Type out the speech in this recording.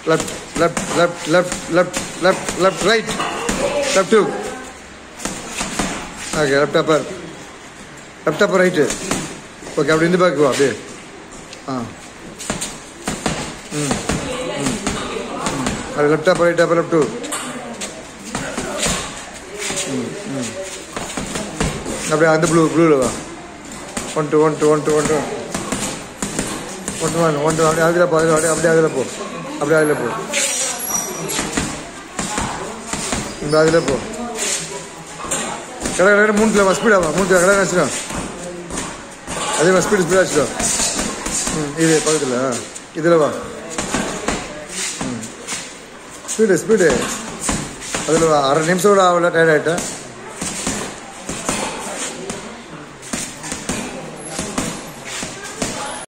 left left left left left left left right left two okay left upper left upper right okay அப்படி இந்த bag வா அப்படியே ஆ ம் ம் ம் அது left upper right upper left two ம் ம் அப்படியே அந்த ப்ளூ ப்ளூவில் வா one two one two one two one two one two one one two அப்படியே அதில் போ அதில் அப்படியே அப்படியே அதில் போ அப்படியே அதில் போ இந்த அதில் போ கடை கடை மூணு கிலோ ஸ்பீடாக மூணு கிலோ கடை வச்சுடும் அதே மாதிரி ஸ்பீடு ஸ்பீடாக வச்சுடும் ம் இது பக்கத்தில் இதில் வா ம் ஸ்பீடு ஸ்பீடு அதில் வா அரை நிமிஷம் கூட ஆகல டயர்ட் ஆகிட்டேன்